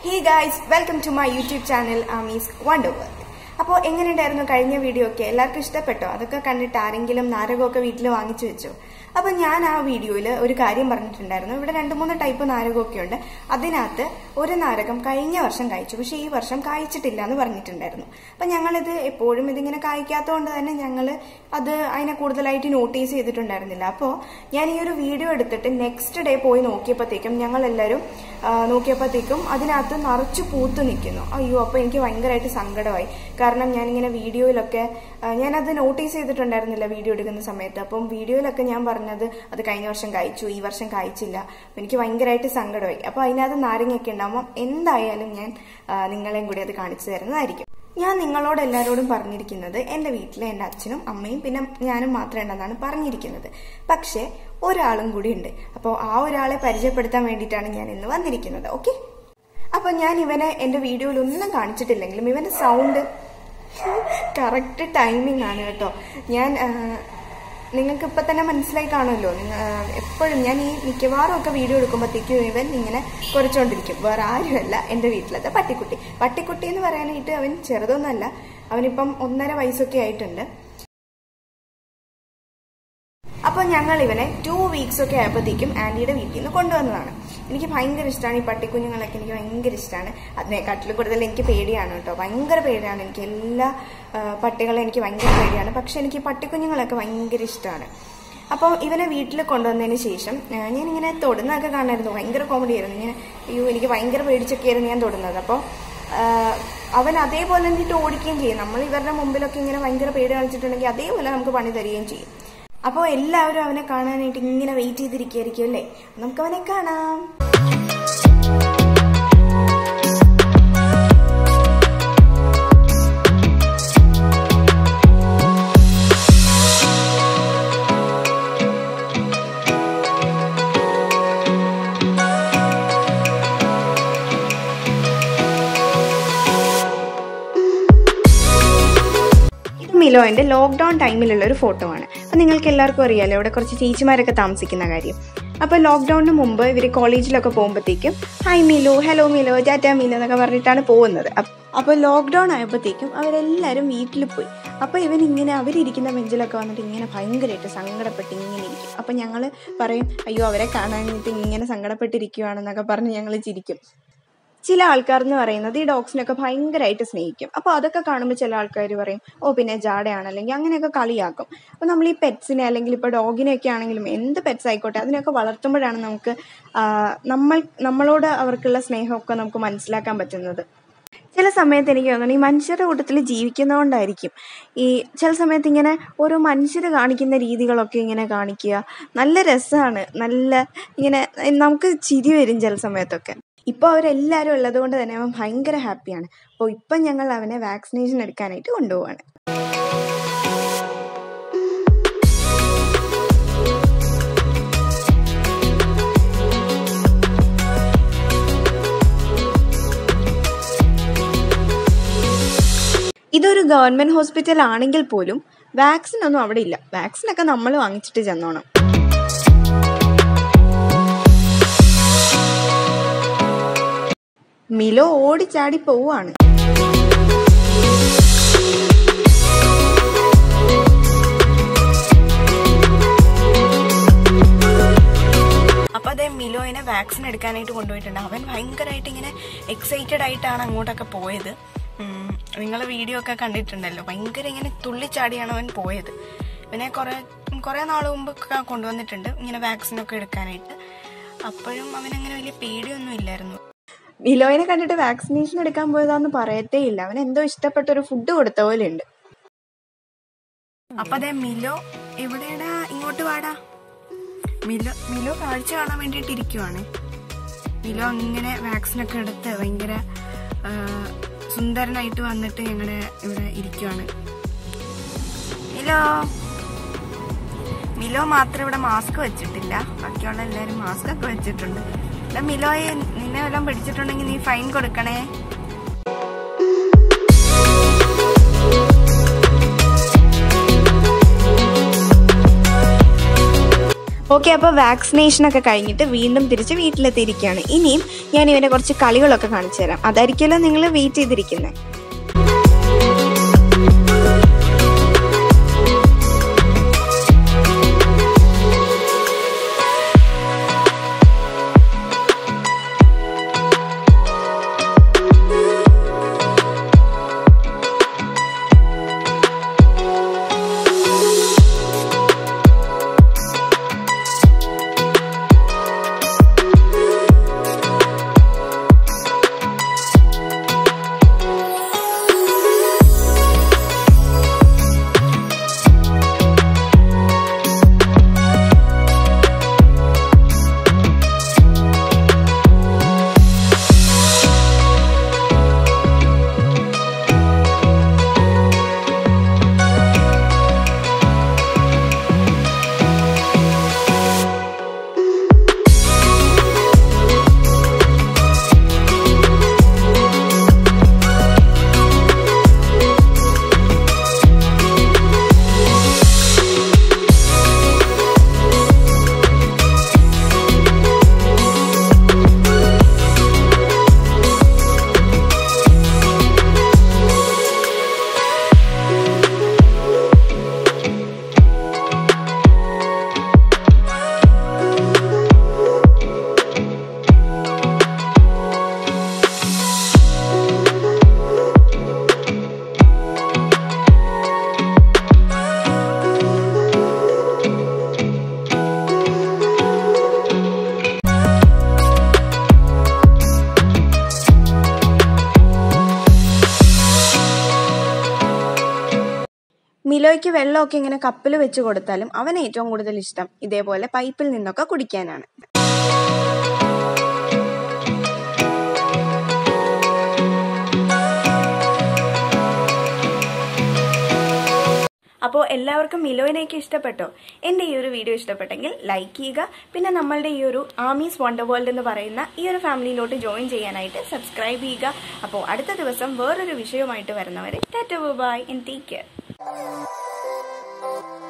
hey guys welcome to my YouTube channel Aami's wonder world അപ്പോൾ എങ്ങനെയുണ്ടായിരുന്നു കഴിഞ്ഞ വീഡിയോ ഒക്കെ എല്ലാവർക്കും ഇഷ്ടപ്പെട്ടോ അതൊക്കെ കണ്ടിട്ട് ആരെങ്കിലും നാരകമൊക്കെ വീട്ടിൽ വാങ്ങിച്ചു വെച്ചോ അപ്പോൾ ഞാൻ ആ വീഡിയോയിൽ ഒരു കാര്യം പറഞ്ഞിട്ടുണ്ടായിരുന്നു ഇവിടെ രണ്ട് മൂന്ന് ടൈപ്പ് നാരകമൊക്കെ ഉണ്ട് അതിനകത്ത് ഒരു നാരകം കഴിഞ്ഞ വർഷം കഴിച്ചു പക്ഷേ ഈ വർഷം കായ്ച്ചിട്ടില്ല എന്ന് പറഞ്ഞിട്ടുണ്ടായിരുന്നു അപ്പം ഞങ്ങളിത് എപ്പോഴും ഇതിങ്ങനെ കായ്ക്കാത്തതുകൊണ്ട് തന്നെ ഞങ്ങൾ അത് അതിനെ കൂടുതലായിട്ട് നോട്ടീസ് ചെയ്തിട്ടുണ്ടായിരുന്നില്ല അപ്പോൾ ഞാൻ ഈ ഒരു വീഡിയോ എടുത്തിട്ട് നെക്സ്റ്റ് ഡേ പോയി നോക്കിയപ്പോഴത്തേക്കും ഞങ്ങൾ എല്ലാവരും നോക്കിയപ്പോഴത്തേക്കും അതിനകത്ത് നിറച്ച് പൂത്ത് നിൽക്കുന്നു അയ്യോ അപ്പോൾ എനിക്ക് ഭയങ്കരമായിട്ട് സങ്കടമായി കാരണം ഞാനിങ്ങനെ വീഡിയോയിലൊക്കെ ആ, ഞാനത് നോട്ടീസ് ചെയ്തിട്ടുണ്ടായിരുന്നില്ല വീഡിയോ എടുക്കുന്ന സമയത്ത് അപ്പം വീഡിയോയിലൊക്കെ ഞാൻ പറഞ്ഞത് അത് കഴിഞ്ഞ വർഷം കഴിച്ചു ഈ വർഷം കഴിച്ചില്ല അപ്പം എനിക്ക് ഭയങ്കരമായിട്ട് സങ്കടമായി അപ്പോൾ അതിനകത്ത് നാരങ്ങയൊക്കെ ഉണ്ടാകുമ്പോൾ എന്തായാലും ഞാൻ ആ, നിങ്ങളെയും കൂടി അത് കാണിച്ചു തരുന്നതായിരിക്കും ഞാൻ നിങ്ങളോട് എല്ലാവരോടും പറഞ്ഞിരിക്കുന്നത് എൻ്റെ വീട്ടിലെ എൻ്റെ അച്ഛനും അമ്മയും പിന്നെ ഞാനും മാത്രമേ ഉണ്ടെന്നാണ് പറഞ്ഞിരിക്കുന്നത് പക്ഷേ ഒരാളും കൂടി ഉണ്ട് അപ്പോൾ ആ ഒരാളെ പരിചയപ്പെടുത്താൻ വേണ്ടിയിട്ടാണ് ഞാൻ ഇന്ന് വന്നിരിക്കുന്നത് ഓക്കെ അപ്പോൾ ഞാൻ ഇവനെ എൻ്റെ വീഡിയോയിൽ ഒന്നും കാണിച്ചിട്ടില്ലെങ്കിലും ഇവൻ്റെ സൗണ്ട് കറക്റ്റ് ടൈമിംഗ് ആണ് കേട്ടോ ഞാൻ ആ, നിങ്ങൾക്ക് ഇപ്പം തന്നെ മനസ്സിലായി കാണുമല്ലോ നിങ്ങൾ എപ്പോഴും ഞാൻ ഈ മിക്കവാറും ഒക്കെ വീഡിയോ എടുക്കുമ്പോഴത്തേക്കും ഇവൻ ഇങ്ങനെ കുറച്ചുകൊണ്ടിരിക്കും വേറെ ആരുമല്ല എൻ്റെ വീട്ടിലത്തെ പട്ടിക്കുട്ടി പട്ടിക്കുട്ടി എന്ന് പറയാനായിട്ട് അവൻ ചെറുതൊന്നുമല്ല അവനിപ്പം ഒന്നര വയസ്സൊക്കെ ആയിട്ടുണ്ട് അപ്പോൾ ഞങ്ങൾ ഇവനെ ടു വീക്സ് ഒക്കെ ആയപ്പോഴത്തേക്കും ആൻറ്റിയുടെ വീട്ടിൽ നിന്ന് കൊണ്ടുവന്നതാണ് എനിക്ക് ഭയങ്കര ഇഷ്ടമാണ് ഈ പട്ടിക്കുഞ്ഞുങ്ങളൊക്കെ എനിക്ക് ഭയങ്കര ഇഷ്ടമാണ് അതിനെക്കാട്ടിലും കൂടുതൽ എനിക്ക് പേടിയാണ് കേട്ടോ ഭയങ്കര പേടിയാണ് എനിക്ക് എല്ലാ ആ, പട്ടികളെ എനിക്ക് ഭയങ്കര പേടിയാണ് പക്ഷെ എനിക്ക് ഈ പട്ടിക്കുഞ്ഞുങ്ങളൊക്കെ ഭയങ്കര ഇഷ്ടമാണ് അപ്പോൾ ഇവനെ വീട്ടിൽ കൊണ്ടുവന്നതിന് ശേഷം ആ, ഞാനിങ്ങനെ തൊടുന്നതൊക്കെ കാണായിരുന്നു ഭയങ്കര കോമഡി ആയിരുന്നു ഇങ്ങനെ അയ്യോ എനിക്ക് ഭയങ്കര പേടിച്ചൊക്കെയായിരുന്നു ഞാൻ തൊടുന്നത് അപ്പോൾ അവൻ അതേപോലെ എന്നിട്ട് ഓടിക്കുകയും ചെയ്യും നമ്മൾ ഇവരുടെ മുമ്പിലൊക്കെ ഇങ്ങനെ ഭയങ്കര പേടി കളിച്ചിട്ടുണ്ടെങ്കിൽ അതേപോലെ നമുക്ക് പണി തരികയും ചെയ്യും അപ്പോൾ എല്ലാവരും അവനെ കാണാനായിട്ട് ഇങ്ങനെ വെയിറ്റ് ചെയ്തിരിക്കുകയായിരിക്കും അല്ലേ നമുക്ക് അവനെ കാണാം ഇത് മിലോന്റെ ലോക്ക്ഡൌൺ ടൈമിലുള്ള ഒരു ഫോട്ടോ ആണ് അപ്പം നിങ്ങൾക്ക് എല്ലാവർക്കും അറിയാലോ ഇവിടെ കുറച്ച് ചേച്ചിമാരൊക്കെ താമസിക്കുന്ന കാര്യം അപ്പോൾ ലോക്ക്ഡൌണിന് മുമ്പ് ഇവർ കോളേജിലൊക്കെ പോകുമ്പോഴത്തേക്കും hi Milo hello Milo tata Milo എന്നൊക്കെ പറഞ്ഞിട്ടാണ് പോകുന്നത് അപ്പോൾ ലോക്ക്ഡൗൺ ആയപ്പോഴത്തേക്കും അവരെല്ലാവരും വീട്ടിൽ പോയി അപ്പോൾ ഇവൻ ഇങ്ങനെ അവരിയ്ക്കുന്ന ബെഞ്ചിലൊക്കെ വന്നിട്ട് ഇങ്ങനെ ഭയങ്കരമായിട്ട് സങ്കടപ്പെട്ട് ഇങ്ങനെ ഇരിക്കും അപ്പോൾ ഞങ്ങൾ പറയും അയ്യോ അവരെ കാണാനായിട്ട് ഇങ്ങനെ സങ്കടപ്പെട്ടിരിക്കുവാണെന്നൊക്കെ പറഞ്ഞ് ഞങ്ങൾ ചിരിക്കും ചില ആൾക്കാർ എന്ന് പറയുന്നത് ഈ ഡോഗ്സിനൊക്കെ ഭയങ്കരമായിട്ട് സ്നേഹിക്കും അപ്പോൾ അതൊക്കെ കാണുമ്പോൾ ചില ആൾക്കാർ പറയും ഓ പിന്നെ ജാടയാണ് അല്ലെങ്കിൽ അങ്ങനെയൊക്കെ കളിയാക്കും അപ്പോൾ നമ്മൾ ഈ പെറ്റ്സിനെ അല്ലെങ്കിൽ ഇപ്പോൾ ഡോഗിനെയൊക്കെ ആണെങ്കിലും എന്ത് പെറ്റ്സ് ആയിക്കോട്ടെ അതിനെയൊക്കെ വളർത്തുമ്പോഴാണ് നമുക്ക് ആ, നമ്മൾ നമ്മളോട് അവർക്കുള്ള സ്നേഹമൊക്കെ നമുക്ക് മനസ്സിലാക്കാൻ പറ്റുന്നത് ചില സമയത്ത് എനിക്ക് തോന്നുന്നു ഈ മനുഷ്യരുടെ കൂട്ടത്തിൽ ജീവിക്കുന്നതുകൊണ്ടായിരിക്കും ഈ ചില സമയത്ത് ഇങ്ങനെ ഓരോ മനുഷ്യർ കാണിക്കുന്ന രീതികളൊക്കെ ഇങ്ങനെ കാണിക്കുക നല്ല രസമാണ് നല്ല ഇങ്ങനെ നമുക്ക് ചിരി വരും ചില സമയത്തൊക്കെ ഇപ്പോൾ അവരെല്ലാവരും ഉള്ളത് കൊണ്ട് തന്നെ അവൻ ഭയങ്കര ഹാപ്പിയാണ് അപ്പോൾ ഇപ്പം ഞങ്ങൾ അവനെ വാക്സിനേഷൻ എടുക്കാനായിട്ട് കൊണ്ടുപോവാണ് ഇതൊരു ഗവൺമെന്റ് ഹോസ്പിറ്റൽ ആണെങ്കിൽ പോലും വാക്സിൻ ഒന്നും അവിടെ ഇല്ല വാക്സിനൊക്കെ നമ്മൾ വാങ്ങിച്ചിട്ട് ചെന്നോണം മിലോ ഓടിച്ചാടി പോവാണ് അപ്പൊ അതെ മിലോയിനെ വാക്സിൻ എടുക്കാനായിട്ട് കൊണ്ടുപോയിട്ടുണ്ട് അവൻ ഭയങ്കരമായിട്ട് ഇങ്ങനെ എക്സൈറ്റഡ് ആയിട്ടാണ് അങ്ങോട്ടൊക്കെ പോയത് നിങ്ങൾ വീഡിയോ ഒക്കെ കണ്ടിട്ടുണ്ടല്ലോ ഭയങ്കര ഇങ്ങനെ തുള്ളിച്ചാടിയാണ് അവൻ പോയത് പിന്നെ കുറെ കുറെ നാൾ മുമ്പ് ഒക്കെ കൊണ്ടുവന്നിട്ടുണ്ട് ഇങ്ങനെ വാക്സിൻ ഒക്കെ എടുക്കാനായിട്ട് അപ്പോഴും അവൻ അങ്ങനെ വലിയ പേടിയൊന്നും ഇല്ലായിരുന്നു മിലോയിനെ കണ്ടിട്ട് വാക്സിനേഷൻ എടുക്കാൻ പോയതാന്ന് പറയത്തേ ഇല്ല അവൻ എന്തോ ഇഷ്ടപ്പെട്ട ഒരു ഫുഡ് കൊടുത്ത പോലെ ഉണ്ട് അപ്പൊ അതെ മിലോ എവിടെയാടാ ഇങ്ങോട്ട് വാടാ മിലോ മിലോ കാഴ്ച കാണാൻ വേണ്ടിയിട്ട് ഇരിക്കുവാണ് മിലോ അങ്ങനെ വാക്സിനൊക്കെ എടുത്ത് ഭയങ്കര ആ, സുന്ദരനായിട്ട് വന്നിട്ട് ഞങ്ങളുടെ ഇവിടെ ഇരിക്കുവാണ് മിലോ മിലോ മാത്രം ഇവിടെ മാസ്ക് വെച്ചിട്ടില്ല ബാക്കിയുള്ള എല്ലാവരും മാസ്ക് ഒക്കെ വെച്ചിട്ടുണ്ട് അല്ല മിലോയെ നിന്നെ വല്ലതും പിടിച്ചിട്ടുണ്ടെങ്കിൽ നീ ഫൈൻ കൊടുക്കണേ ഓക്കെ അപ്പോൾ വാക്സിനേഷനൊക്കെ കഴിഞ്ഞിട്ട് വീണ്ടും തിരിച്ച് വീട്ടിലെത്തിയിരിക്കുകയാണ് ഇനിയും ഞാൻ ഇവൻ്റെ കുറച്ച് കളികളൊക്കെ കാണിച്ചു തരാം അതായിരിക്കുമല്ലോ നിങ്ങൾ വെയിറ്റ് ചെയ്തിരിക്കുന്നത് മിലോയ്ക്ക് വെള്ളമൊക്കെ ഇങ്ങനെ കപ്പിൽ വെച്ച് കൊടുത്താലും അവന് ഏറ്റവും കൂടുതൽ ഇഷ്ടം ഇതേപോലെ പൈപ്പിൽ നിന്നൊക്കെ കുടിക്കാനാണ് അപ്പോൾ എല്ലാവർക്കും മിലോയിനെയൊക്കെ ഇഷ്ടപ്പെട്ടോ എൻ്റെ ഈ ഒരു വീഡിയോ ഇഷ്ടപ്പെട്ടെങ്കിൽ ലൈക്ക് ചെയ്യുക പിന്നെ നമ്മളുടെ ഈ ഒരു ആമീസ് വണ്ടർ വേൾഡ് എന്ന് പറയുന്ന ഈ ഒരു ഫാമിലിയിലോട്ട് ജോയിൻ ചെയ്യാനായിട്ട് സബ്സ്ക്രൈബ് ചെയ്യുക അപ്പോൾ അടുത്ത ദിവസം വേറൊരു വിഷയവുമായിട്ട് വരുന്നവരെ tata bye and take care